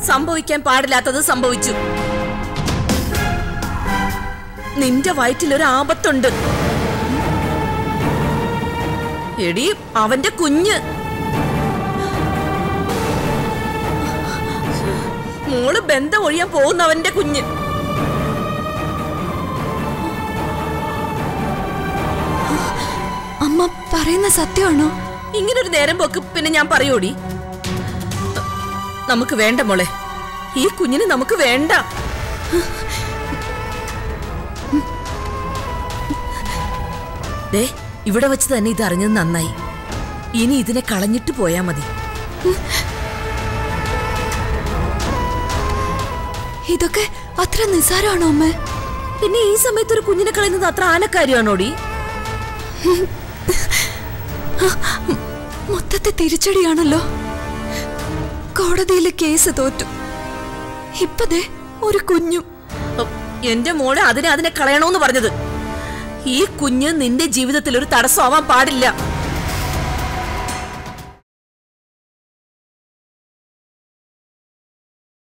സംഭവിക്കാൻ പാടില്ലാത്തത് സംഭവിച്ചു നിന്റെ വയറ്റിൽ ഒരു ആപത്തുണ്ട് എടി അവന്റെ കുഞ്ഞ് മോള് ബന്ധം ഒഴിയാൻ പോകുന്നവന്റെ കുഞ്ഞ് അമ്മ പറയുന്ന സത്യമാണോ ഇങ്ങനൊരു നേരം പോക്ക് പിന്നെ ഞാൻ പറയൂടി നമുക്ക് വേണ്ട മോളെ ഈ കുഞ്ഞിന് നമുക്ക് വേണ്ട ദേ ഇവിടെ വെച്ച് തന്നെ ഇത് അറിഞ്ഞത് നന്നായി ഇനി ഇതിനെ കളഞ്ഞിട്ട് പോയാ മതി ഇതൊക്കെ അത്ര നിസ്സാരമാണോ അമ്മേ പിന്നെ ഈ സമയത്ത് ഒരു കുഞ്ഞിനെ കളയുന്നത് അത്ര ആനക്കാര്യമാണോടി മൊത്തത്തെ തിരിച്ചടിയാണല്ലോ കോടതിയിലെ കേസ് തോറ്റു ഇപ്പതേ ഒരു കുഞ്ഞും ഉം, എന്റെ മോളെ അതിനെ അതിനെ കളയണോന്ന് പറഞ്ഞത് ഈ കുഞ്ഞ് നിന്റെ ജീവിതത്തിൽ ഒരു തടസ്സമാവാൻ പാടില്ല